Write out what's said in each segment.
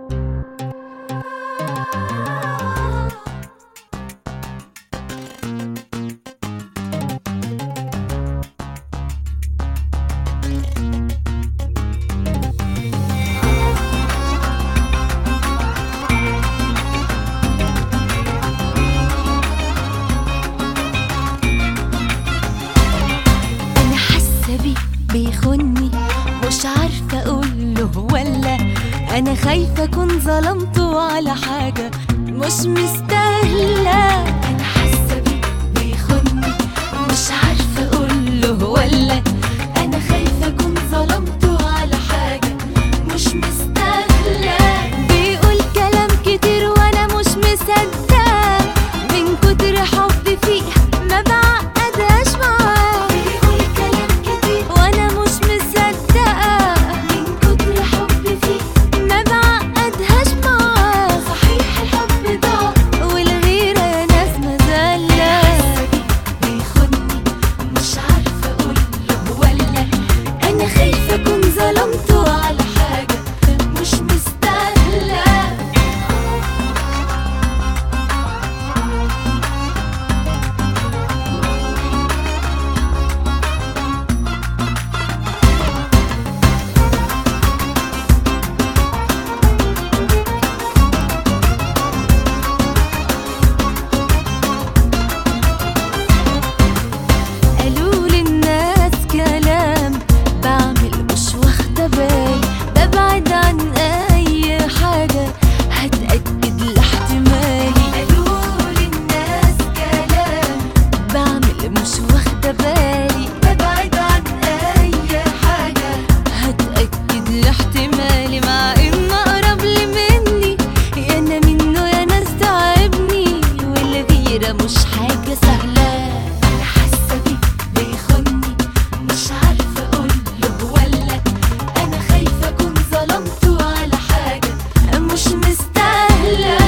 انا حاسه بيه بيخوني مش عارفه اقوله ولا انا خايفه اكون ظلمته على حاجه مش مستاهله انا حاسه بيه بيخوني مش عارفه اقوله ولا انا خايفه اكون ظلمته على حاجه مش مستاهله بيقول كلام كتير وانا مش مصدقه من كتر حبي فيه ما بعقدهاش معاه بيقول كلام كتير وانا مش مصدقه من كتر حبي فيه ما بعقدهاش معاه صحيح الحب ضاع والغيره يا ناس مزله بيخوني مش عارفه اقوله ولا انا خايفه اكون ظلمته على حاجه مش مستاهله قالوا للناس كلام بعمل مش واخدة بالي ببعد عن أي حاجة هتأكد لاحتمالي قالوا للناس كلام بعمل مش واخدة بالي ببعد عن أي حاجة هتأكد لاحتمالي مع إن أقرب لي مني يا أنا منه يا ناس تعبني والغيرة مش حاجة سهلة أنا حاسة بيه بيخوني مش عارفة أقوله ولا أنا خايفة أكون ظلمته على حاجة مش مستاهلة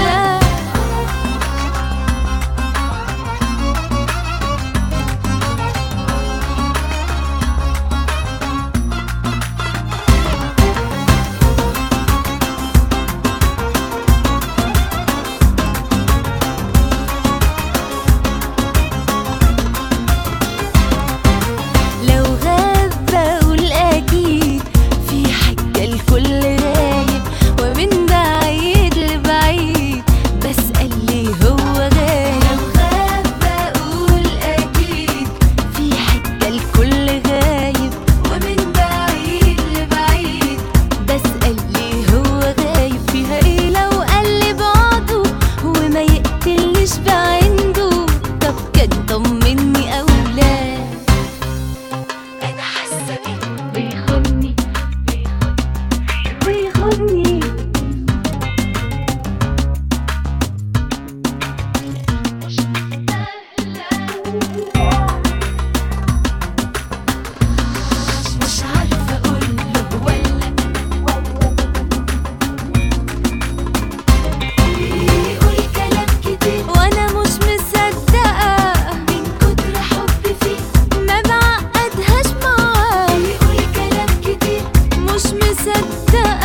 لو غاب بقول أكيد في حاجة الكل غايب ومن بعيد لبعيد بسأل ليه هو غايب لو غاب بقول أكيد في حاجة الكل غايب ومن بعيد لبعيد بسأل ليه هو غايب فيها ايه لو قل بعضه وما يقتلنيش بعنده طب كان طمني أو لا انا حاسه بيه بيخوني بيخوني مش عارفه اقوله ولا بيقول كلام كتير وانا مش مصدقه من كتر حبي فيه ما بعقدهاش معاه بيقول كلام كتير مش مصدقه